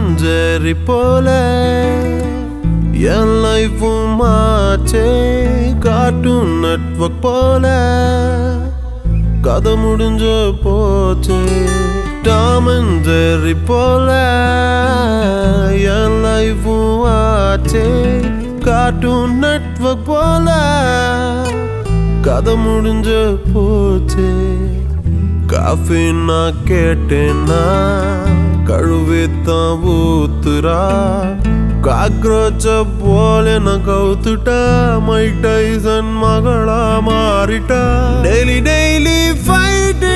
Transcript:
Tom and Jerry போல என் லைஃபும் மாச்சே cartoon network போல கதை முடிஞ்ச போச்சு டாமஞ்சேரி போல என் லைஃபும் ஆச்சே கார்ட்டூன் நெட்வொர்க் போல கதை முடிஞ்ச போச்சு காஃபி நான் கேட்டேன்னா கழுவித்தான் ஊத்துறா காக்ரோச்ச போல நான் கவுத்துட்டா மைக் டைசன் மகளா மாறிட்டா டெய்லி டெய்லி ஃபைட்டு